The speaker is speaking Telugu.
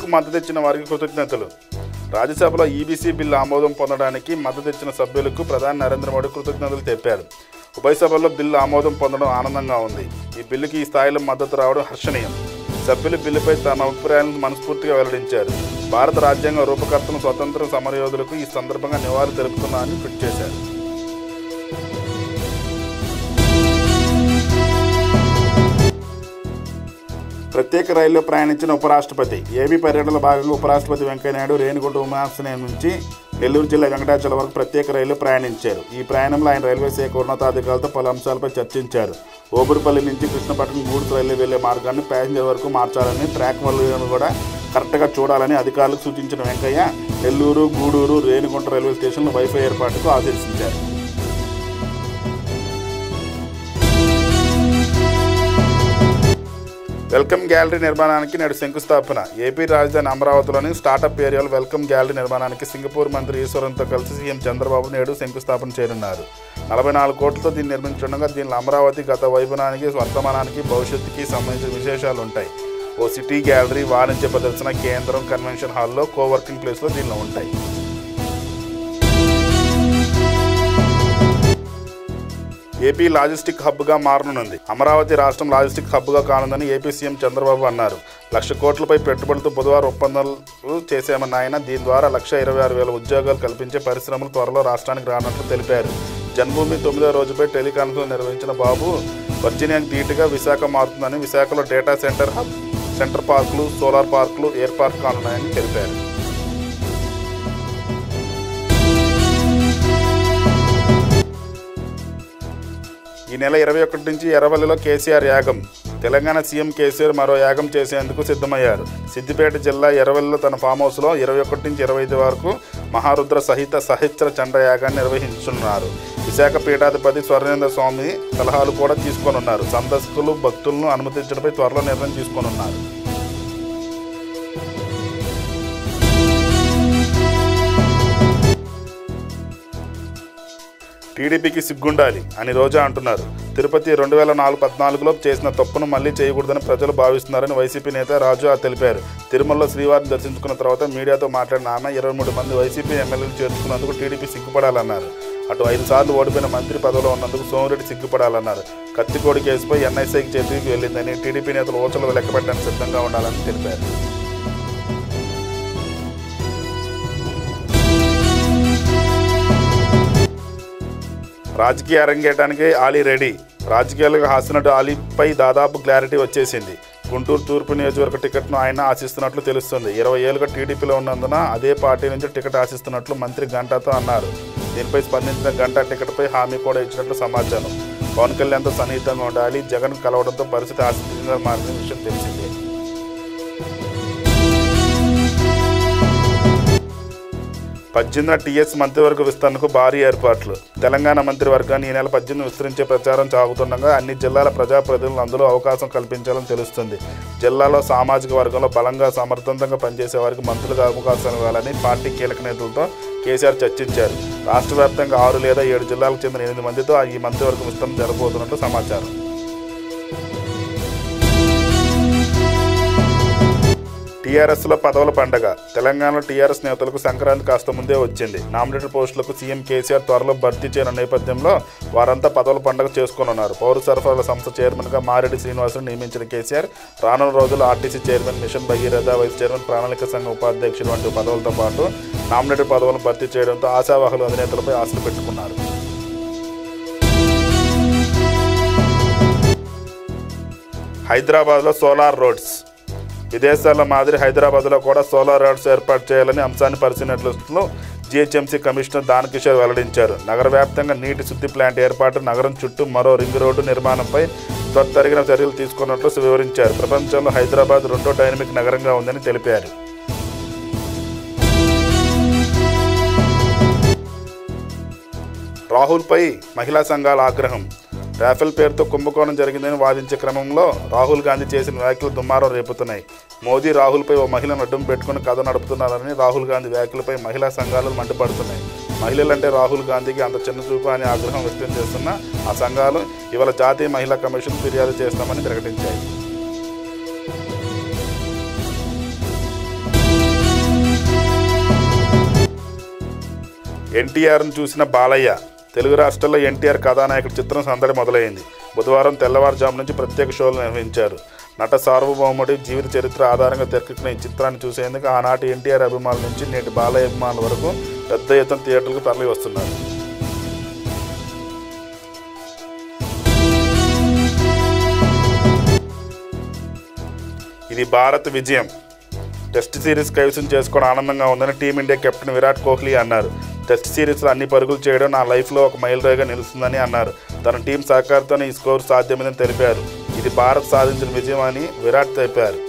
మద్దతు ఇచ్చిన వారికి కృతజ్ఞతలు రాజ్యసభలో ఈబీసీ బిల్లు ఆమోదం పొందడానికి మద్దతు ఇచ్చిన సభ్యులకు ప్రధాని నరేంద్ర మోడీ కృతజ్ఞతలు తెలిపారు ఉభయ సభల్లో బిల్లు ఆమోదం పొందడం ఆనందంగా ఉంది ఈ బిల్లుకి ఈ స్థాయిలో మద్దతు రావడం హర్షణీయం సభ్యులు బిల్లుపై తమ అభిప్రాయాలను మనస్ఫూర్తిగా వెల్లడించారు భారత రాజ్యాంగ రూపకర్తను స్వతంత్ర సమరయోధులకు ఈ సందర్భంగా నివాళులు తెలుపుతున్నారని ట్వీట్ చేశారు ప్రత్యేక రైల్లో ప్రయాణించిన ఉపరాష్ట్రపతి ఏపీ పర్యటనలో భాగంగా ఉపరాష్ట్రపతి వెంకయ్యనాయుడు రేణిగుంట ఉమాశ్రయం నుంచి నెల్లూరు జిల్లా వెంకటాచలం వరకు ప్రత్యేక రైల్లో ప్రయాణించారు ఈ ప్రయాణంలో ఆయన రైల్వే శాఖ ఉన్నతాధికారులతో పలు అంశాలపై చర్చించారు ఓబురుపల్లి నుంచి కృష్ణపట్నం గూడ్స్ రైలు వెళ్లే మార్గాన్ని ప్యాసింజర్ వరకు మార్చాలని ట్రాక్ వల్ల కూడా కరెక్ట్గా చూడాలని అధికారులకు సూచించిన వెంకయ్య నెల్లూరు గూడూరు రేణిగుంట రైల్వే స్టేషన్లో వైఫై ఏర్పాటుకు ఆదేశించారు వెల్కమ్ గ్యాలరీ నిర్మాణానికి నేడు శంకుస్థాపన ఏపీ రాజధాని అమరావతిలోని స్టార్టప్ ఏరియాలో వెల్కమ్ గ్యాలరీ నిర్మాణానికి సింగపూర్ మంత్రి ఈశ్వరంతో కలిసి సీఎం చంద్రబాబు నేడు శంకుస్థాపన చేయనున్నారు నలభై నాలుగు కోట్లతో దీన్ని నిర్మించడంగా దీనిలో అమరావతి గత వైభవానికి వర్తమానానికి భవిష్యత్తుకి సంబంధించిన విశేషాలు ఉంటాయి ఓ సిటీ గ్యాలరీ వాణిజ్య ప్రదర్శన కేంద్రం కన్వెన్షన్ హాల్లో కోవర్కింగ్ ప్లేస్లో దీనిలో ఉంటాయి ఏపీ లాజిస్టిక్ హబ్గా మారనుంది అమరావతి రాష్ట్రం లాజిస్టిక్ హబ్గా కానుందని ఏపీ సీఎం చంద్రబాబు అన్నారు లక్ష కోట్లపై పెట్టుబడులతో బుధవారం ఒప్పందాలు చేశామన్న ఆయన దీని ద్వారా లక్ష ఇరవై ఆరు వేల ఉద్యోగాలు కల్పించే పరిశ్రమలు త్వరలో రాష్ట్రానికి రానున్నట్లు తెలిపారు జన్మభూమి తొమ్మిదో రోజుపై టెలికాన్ఫరెన్స్ నిర్వహించిన బాబు వర్జీనియాకు ధీటుగా విశాఖ మారుతుందని విశాఖలో డేటా సెంటర్ హబ్ సెంటర్ పార్కులు సోలార్ పార్కులు ఏర్పాటు కానున్నాయని తెలిపారు ఈ నెల ఇరవై ఒకటి నుంచి ఎర్రవల్లిలో కేసీఆర్ యాగం తెలంగాణ సీఎం కేసీఆర్ మరో యాగం చేసేందుకు సిద్ధమయ్యారు సిద్దిపేట జిల్లా ఎర్రవల్లిలో తన ఫామ్ హౌస్లో ఇరవై ఒకటి నుంచి ఇరవై ఐదు వరకు మహారుద్ర సహిత సహిత్ర చండ యాగాన్ని నిర్వహించున్నారు విశాఖ పీఠాధిపతి స్వర్ణేంద్ర స్వామి సలహాలు కూడా తీసుకోనున్నారు సందర్శకులు భక్తులను అనుమతించడంపై త్వరలో నిర్ణయం తీసుకోనున్నారు టీడీపీకి సిగ్గుండాలి అని రోజా అంటున్నారు తిరుపతి రెండు వేల నాలుగు పద్నాలుగులో చేసిన తప్పును మళ్లీ చేయకూడదని ప్రజలు భావిస్తున్నారని వైసీపీ నేత రాజు ఆ తెలిపారు తిరుమలలో శ్రీవారిని దర్శించుకున్న తర్వాత మీడియాతో మాట్లాడిన ఆమె ఇరవై మూడు మంది వైసీపీ ఎమ్మెల్యేలు చేర్చుకున్నందుకు టీడీపీ సిగ్గుపడాలన్నారు అటు ఐదు సార్లు ఓడిపోయిన మంత్రి పదవిలో ఉన్నందుకు సోమిరెడ్డి సిగ్గుపడాలన్నారు కత్తికోడి కేసుపై ఎన్ఐసీకి చేతికి వెళ్ళిందని టీడీపీ నేతలు ఓచలు లెక్కపెట్టడానికి సిద్ధంగా ఉండాలని తెలిపారు రాజకీయ అరంగేయడానికి ఆలీ రెడీ రాజకీయాలకు హాసినట్టు ఆలీపై దాదాపు క్లారిటీ వచ్చేసింది గుంటూరు తూర్పు నియోజకవర్గ టికెట్ను ఆయన ఆశిస్తున్నట్లు తెలుస్తుంది ఇరవై ఏళ్ళుగా టీడీపీలో ఉన్నందున అదే పార్టీ నుంచి టికెట్ ఆశిస్తున్నట్లు మంత్రి గంటాతో అన్నారు దీనిపై స్పందించిన గంటా టికెట్పై హామీ కూడా ఇచ్చినట్లు సమాచారం పవన్ కళ్యాణ్తో సన్నిహితంగా ఉండాలి జగన్ కలవడంతో పరిస్థితి ఆసక్తికరంగా మారిన విషయం తెలిసిందే పద్దెనిమిదిన టీఎస్ మంత్రివర్గ విస్తరణకు భారీ ఏర్పాట్లు తెలంగాణ మంత్రివర్గాన్ని ఈ నెల పద్దెనిమిది విస్తరించే ప్రచారం సాగుతుండగా అన్ని జిల్లాల ప్రజాప్రతినిధులు అందులో అవకాశం కల్పించాలని తెలుస్తుంది జిల్లాలో సామాజిక వర్గంలో బలంగా సమర్థవంతంగా పనిచేసే వారికి మంత్రులుగా అవకాశాలు ఇవ్వాలని పార్టీ కీలక నేతలతో కేసీఆర్ చర్చించారు రాష్ట్ర వ్యాప్తంగా ఆరు లేదా ఏడు జిల్లాలకు చెందిన ఎనిమిది మందితో ఈ మంత్రివర్గ విస్తరణ జరగబోతున్నట్లు సమాచారం టీఆర్ఎస్లో పదవుల పండగ తెలంగాణలో టీఆర్ఎస్ నేతలకు సంక్రాంతి కాస్త ముందే వచ్చింది నామినేటెడ్ పోస్టులకు సీఎం కేసీఆర్ త్వరలో భర్తీ చేయనున్న నేపథ్యంలో వారంతా పదవుల పండగ చేసుకోనున్నారు పౌర సరఫరాల సంస్థ చైర్మన్గా మారెడ్డి శ్రీనివాసులు నియమించిన కేసీఆర్ రానున్న రోజుల్లో RTC chairman mission Bhagiratha vice chairman ప్రణాళిక సంఘ ఉపాధ్యక్షుడు వంటి పదవులతో పాటు నామినేటెడ్ పదవులను భర్తీ చేయడంతో ఆశావాహులు అధినేతలపై ఆశలు పెట్టుకున్నారు హైదరాబాద్లో సోలార్ రోడ్స్ విదేశాల మాదిరి హైదరాబాద్లో కూడా సోలార్ రోడ్స్ ఏర్పాటు చేయాలని అంశాన్ని పరిశీలినట్లు జీహెచ్ఎంసీ కమిషనర్ దానకిషోర్ వెల్లడించారు నగర వ్యాప్తంగా నీటి శుద్ధి ప్లాంట్ ఏర్పాటు నగరం చుట్టూ మరో రింగ్ రోడ్డు నిర్మాణంపై త్వరితగిన చర్యలు తీసుకున్నట్లు వివరించారు ప్రపంచంలో హైదరాబాద్ రెండో డైనమిక్ నగరంగా ఉందని తెలిపారు రాహుల్పై మహిళా సంఘాల ఆగ్రహం రాఫెల్ పేరుతో కుంభకోణం జరిగిందని వాదించే క్రమంలో రాహుల్ గాంధీ చేసిన వ్యాఖ్యలు దుమారం రేపుతున్నాయి మోదీ రాహుల్పై ఓ మహిళను అడ్డం పెట్టుకుని కథ నడుపుతున్నారని రాహుల్ గాంధీ వ్యాఖ్యలపై మహిళా సంఘాలు మండిపడుతున్నాయి మహిళలంటే రాహుల్ గాంధీకి అంత చిన్న చూపు అని ఆగ్రహం వ్యక్తం చేస్తున్న ఆ సంఘాలు ఇవాళ జాతీయ మహిళా కమిషన్ ఫిర్యాదు చేస్తామని ప్రకటించాయి ఎన్టీఆర్ను చూసిన బాలయ్య తెలుగు రాష్ట్రాల్లో ఎన్టీఆర్ కథానాయకుడి చిత్రం సందడి మొదలైంది బుధవారం తెల్లవారుజాము నుంచి ప్రత్యేక షోలు నిర్వహించారు నట సార్వభౌముడి జీవిత చరిత్ర ఆధారంగా తెరకెక్కిన ఈ చిత్రాన్ని చూసేందుకు ఆనాటి ఎన్టీఆర్ అభిమానుల నుంచి నేటి బాలయ్య అభిమానుల వరకు పెద్ద ఎత్తున థియేటర్లకు తరలి వస్తున్నారు ఇది భారత్ విజయం టెస్ట్ సిరీస్ కైవసం చేసుకోవడం ఆనందంగా ఉందని టీమిండియా కెప్టెన్ విరాట్ కోహ్లీ అన్నారు టెస్ట్ సిరీస్లో అన్ని పరుగులు చేయడం నా లైఫ్లో ఒక మైలురాయిగా నిలుస్తుందని అన్నారు తన టీం సహకారంతో ఈ స్కోర్ సాధ్యమైందని తెలిపారు ఇది భారత్ సాధించిన విజయం అని విరాట్ తెలిపారు